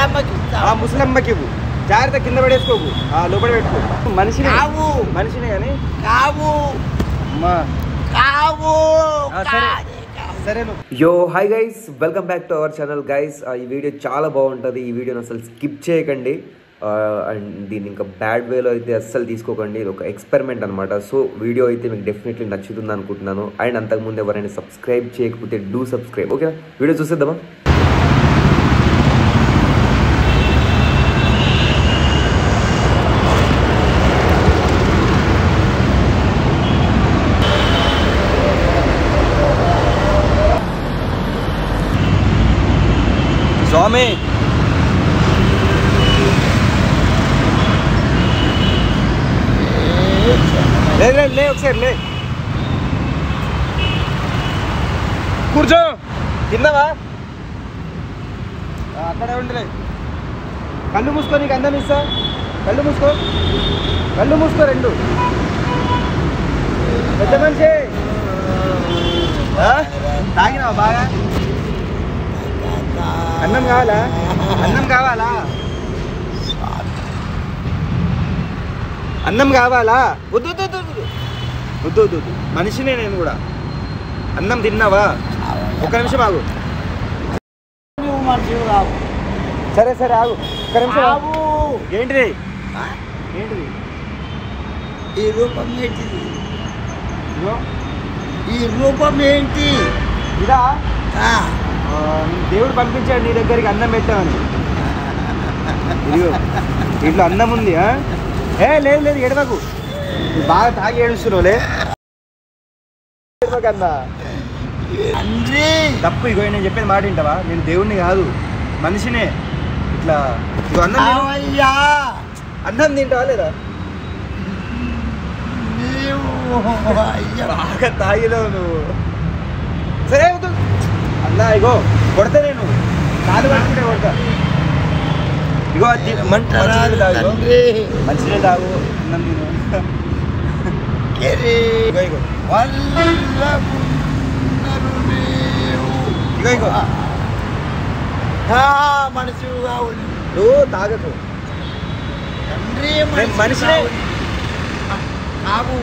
ముసలమ్మకి ఆ ఇస్తావు ముసలమ్మకి ఇవ్వు జాగ్రత్త కింద పడేసుకోకు ఆ లోపల పెట్టుకో మనిషిని కావు మనిషిని కానీ కావు అమ్మా కావు ఆ, సరే. కాదే కావు. సరే yo hi guys welcome back to our channel guys ఈ వీడియో చాలా బాగుంటుంది ఈ వీడియోని అసలు స్కిప్ చేయకండి అండ్ దీన్ని ఇంకా బ్యాడ్ వేలో అయితే అస్సలు తీసుకోకండి ఇది ఒక ఎక్స్పెరిమెంట్ అనమాట సో వీడియో అయితే మీకు డెఫినెట్లీ నచ్చుతుంది అనుకుంటున్నాను అండ్ అంతకుముందు ఎవరైనా సబ్స్క్రైబ్ చేయకపోతే డూ సబ్స్క్రైబ్ ఓకే వీడియో చూసేద్దామా స్వామి లే లే లే ఒకసారి లే కూర్చో తిన్నావా ఆ, అక్కడే ఉండలే కళ్ళు మూసుకో నీకు అందం ఇస్తా కళ్ళు మూసుకో కళ్ళు మూసుకో రెండు పెద్ద మనిషి ఆ? తాగినావా బాగా అన్నం కావాలా అన్నం కావాలా అన్నం కావాలా వద్దు వద్దు వద్దు వద్దు వద్దు వద్దు వద్దు మనిషినే నేను కూడా అన్నం తిన్నావా ఒక్క నిమిషం ఆగు నువ్వు మనిషివి కావు సరే సరే ఆగు ఒక్క నిమిషం ఆగు. కావు ఏంటిది ఆ? ఏంటిది ఈ రూపం ఏంటిది ఇదిగో, ఈ రూపం ఏంటి ఇదా ఆ, ఆ, దేవుడు పంపించాడు నీ దగ్గరికి అన్నం పెట్టామని ఇదిగో ఇంట్లో అన్నం ఉంది ఆ? ఏ లేదు లేదు ఎడవకు నువ్వు బాగా తాగి ఏడుస్తున్నావులే ఎడవకన్నా తండ్రి తప్పు ఇగో నేను చెప్పేది మాట వింటావా నేను దేవుణ్ణి కాదు మనిషినే ఇట్లా ఇగో అన్నం తిను. కావయ్యా అన్నం తింటావా లేదా నీవు అయ్యా బాగా తాగినావు నువ్వు సరే వద్దు అన్నా ఇగో కొడతా నేను కాలు పట్టుకుంటే కొడతా ఇగో అది తి- మం- మంచినీళ్ళు తాగు ఇగో. తండ్రి మంచినీళ్ళు తాగు అన్నం తిను కెరీ ఇగో ఇగో వల్లభున్నరు నీవు. ఇగో ఇగో ఆ, మనిషివి కావు నువ్వు తాగకు తండ్రి నేను మనిషినే. కావు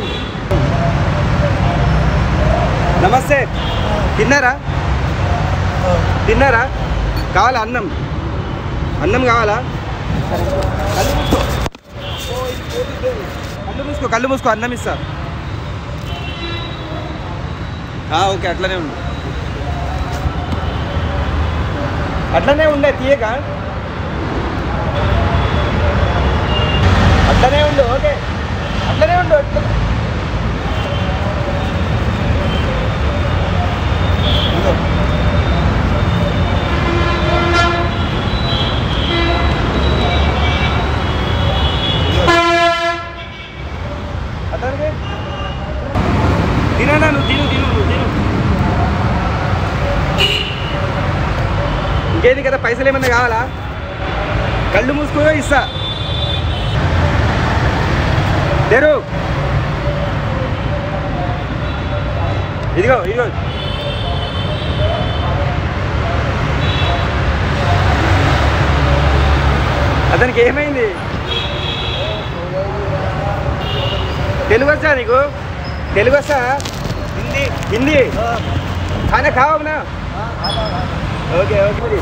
నమస్తే తిన్నారా తిన్నారా కావాలా అన్నం అన్నం కావాలా కళ్ళు మూసుకో కళ్ళు మూసుకో కళ్ళు మూసుకో అన్నం ఇస్తా ఆ, ఓకే అట్లనే ఉండు అట్లనే ఉండే తీయక అట్లనే ఉండు ఓకే అట్లనే ఉండు అట్లనే ఇదిగో. అతనికి తిననా నువ్వు తిను తిను నువ్వు తిను ఇంకేంది కదా పైసలు ఏమన్నా కావాలా కళ్ళు మూసుకో ఇస్తా తెరు ఇదిగో ఇదిగో అతనికి ఏమైంది తెలుగు వచ్చా నీకు తెలుగు వచ్చా హిందీ హిందీ खाना खाओ ना ఓకే ఓకే మరి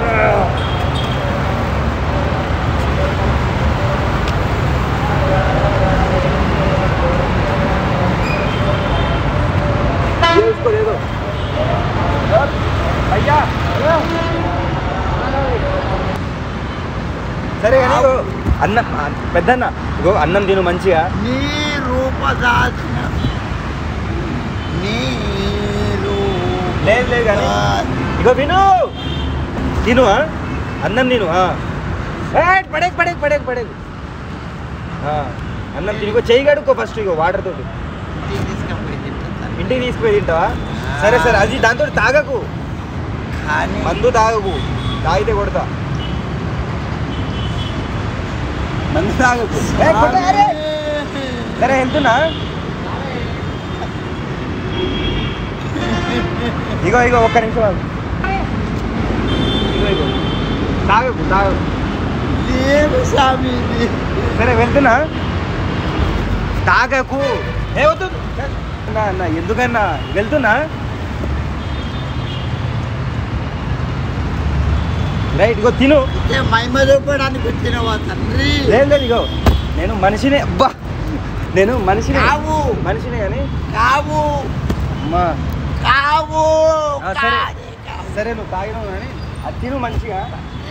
ये उसको दे दो भैया సరే కానీ ఇగో అన్నం పెద్దన్న ఇగో అన్నం తిను మంచిగా నీ రూపదాసిన నీ లేదు లేదు కానీ ఇగో విను తిను ఆ? అన్నం తిను ఆ. ఏయ్, పడేకు పడేకు పడేకు పడేకు ఆ, అన్నం తిని ఇగో చేయి కడుక్కో ఫస్ట్ ఇగో వాటర్ తోటి ఇంటికి తీసుకుపోయి తింటావా సరే సరే అది దాంతో తాగకు కానీ మందు తాగకు తాగితే కొడతా మందు తాగకు ఏయ్, కొట్ట, అరే. సరే వెళ్తున్నా ఇగో ఇగో ఒక్క నిమిషం ఆగు. ఇగో ఇగో తాగకు తాగకు ఏమి స్వామి ఇది సరే వెళ్తున్నా తాగకు ఏ వద్దు అన్నా అన్న ఎందుకన్నా వెళ్తున్నా రైట్ ఇగో తిను ఇదే మైమ చూపడానికి వచ్చినవా తండ్రి లేదు లేదు ఇగో నేను మనిషినే అబ్బా నేను మనిషినే కావు మనిషినే కానీ కావు అమ్మా కావు ఆ, సరే. కాదే, కావు. సరే నువ్వు తాగినావు కానీ అది తిను మంచిగా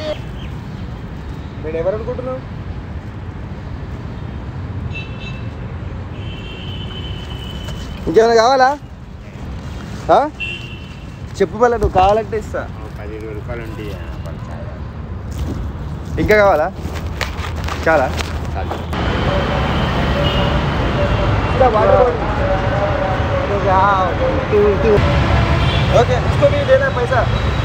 నేను ఎవరు అనుకుంటున్నావు ఇంకేమైనా కావాలా ఆ? చెప్పు మళ్ళీ నువ్వు కావాలంటే ఇస్తా పది ఇరవై రూపాయలు ఉంటాయి ఇంకా కావాలా చాలా ఇంకా వాటర్ బాటిల్. ఇంకా, తూ, తూ. ఓకే इसको भी देना पैसा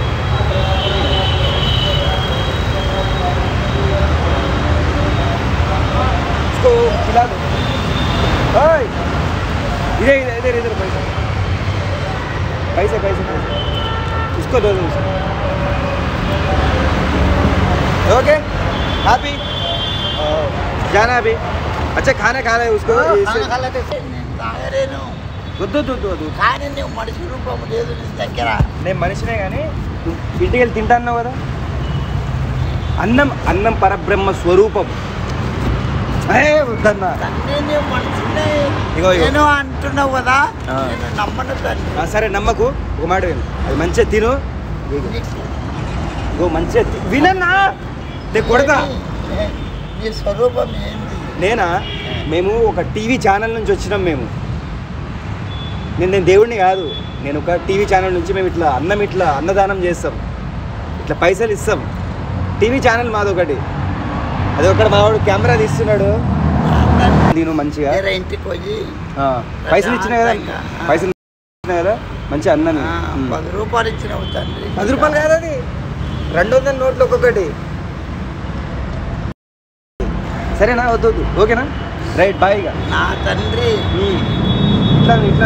इसको खिला दो ओए इधर इधर इधर इधर पैसा पैसे पैसे पैसे इसको दो दो इसको ओके हैप्पी जाना अभी अच्छा खाना खा रहे हैं उसको ఆ, इसे- खाना खालाते నేను తాగలేను వద్దు వద్దు వద్దు వద్దు కానీ నువ్వు మనిషి రూపం లేదు నీ దగ్గర నేను మనిషినే కానీ నువ్వు ఇంటికి వెళ్ళి తింటా అన్నావు కదా అన్నం అన్నం పరబ్రహ్మ స్వరూపం ఏ వద్దన్నా తండ్రి నువ్వు మనిషినే ఇగో, ఇగో. నేను అంటున్నావు కదా ఆ. నేను నమ్మను తండ్రి ఆ, సరే నమ్మకు ఒక మాట విను అది మంచిగా తిను నీకు- ఇగో మంచిగా తి- వినన్నా నేను కొడతా నీ- నీ స్వరూపం ఏంది నేనా మేము ఒక టీవీ ఛానల్ నుంచి వచ్చినాం మేము నేను నేను దేవుడిని కాదు నేను ఒక టీవీ ఛానల్ నుంచి మేము ఇట్లా అన్నం ఇట్లా అన్నదానం చేస్తాం ఇట్లా పైసలు ఇస్తాం టీవీ ఛానల్ మాది ఒకటి అది ఒకటి మావాడు కెమెరా తీస్తున్నాడు నేను మంచిగా వేరే ఇంటికి పోయి ఆ, పైసలు ఇచ్చిన కదా ఆ. పైసలు ఇచ్చిన కదా మంచిగా అన్నాను ఆ, పది రూపాయలు ఇచ్చినావు తండ్రి పది రూపాయలు కాదు అది రెండు వందల నోట్లు ఒక్కొక్కటి సరేనా వద్దు వద్దు ఓకేనా రైట్ బాయ్ ఇక నా తండ్రి ఉమ్. ఇట్లా ఇట్లా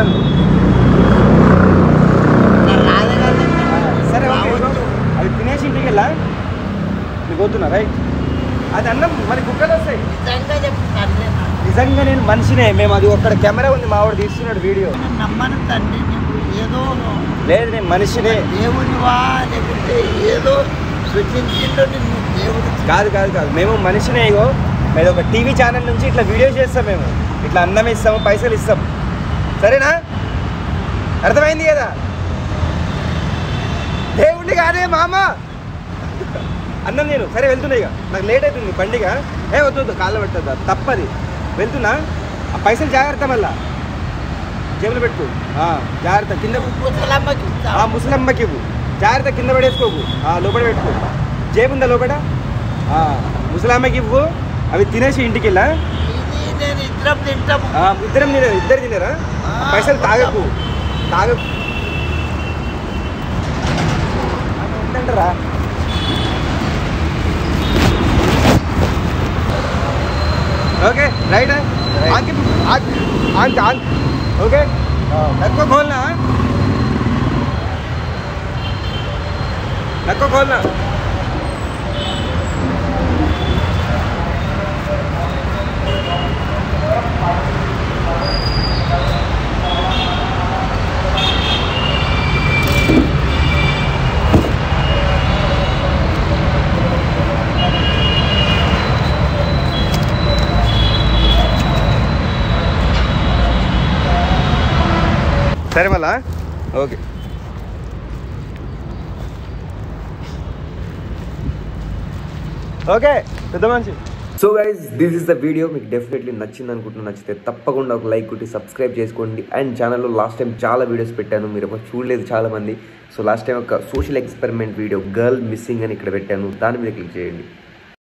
నా రాజగారి సరే ఓకే రావద్దు. అది తినేసి ఇంటికి వెళ్ళా నీకు వద్దున్నా రైట్ అది అన్నం మరి కుక్కలు వస్తాయి నిజంగా చెప్పు తండ్రి నాకు. నిజంగా నేను మనిషినే మేము అది ఒక్కడ కెమెరా ఉంది మా వాడు తీస్తున్నాడు వీడియో నేను నమ్మను తండ్రి నువ్వు ఏదో లేదు నేను మనిషినే దేవునివా లేకుంటే ఏదో సృష్టించిందో నిన్ను దేవుడు కాదు కాదు కాదు మేము మనిషినే ఇగో మేము ఒక టీవీ ఛానల్ నుంచి ఇట్లా వీడియో చేస్తాం మేము ఇట్లా అన్నం ఇస్తాము పైసలు ఇస్తాం సరేనా అర్థమైంది కదా దేవుడిని కాదే మామ అన్నం నేను సరే వెళ్తున్నా ఇక నాకు లేట్ అవుతుంది పండుగ ఏ వద్దు వద్దు కాళ్ళు పెట్టద్దు తప్పది వెళ్తున్నా ఆ పైసలు జాగ్రత్త మళ్ళా జేబులు పెట్టు ఆ, జాగ్రత్త కింద ముసలమ్మకి ఆ ఇస్తావు. ముసలమ్మకి ఇవ్వు జాగ్రత్త కింద పడేసుకోకు ఆ లోపల పెట్టుకో జేబుందా లోపల ఆ, ముసలమ్మకి ఇవ్వు అవి తినేసి ఇంటికి వెళ్ళా ఇది నేను ఇద్దరం తింటాము ఆ, ఇద్దరం తినరు ఇద్దరు తినరా ఆ, పైసలు తాగకు తాగకు ఉండండిరా. ఓకే రైట్ ఆంకి ఆంక్ ఆంక్ ఆంక్ ఓకే నక్को खोलना नक्को खोलना సరే మళ్ళా ఓకే ఓకే పెద్ద మంచి so guys this is the video మీకు డెఫినెట్లీ నచ్చింది అనుకుంటున్నా నచ్చితే తప్పకుండా ఒక లైక్ కొట్టి సబ్స్క్రైబ్ చేసుకోండి అండ్ ఛానల్లో లాస్ట్ టైం చాలా వీడియోస్ పెట్టాను మీరు ఎవరు చూడలేదు చాలా మంది సో లాస్ట్ టైం ఒక social experiment video girl missing అని ఇక్కడ పెట్టాను దాని మీద క్లిక్ చేయండి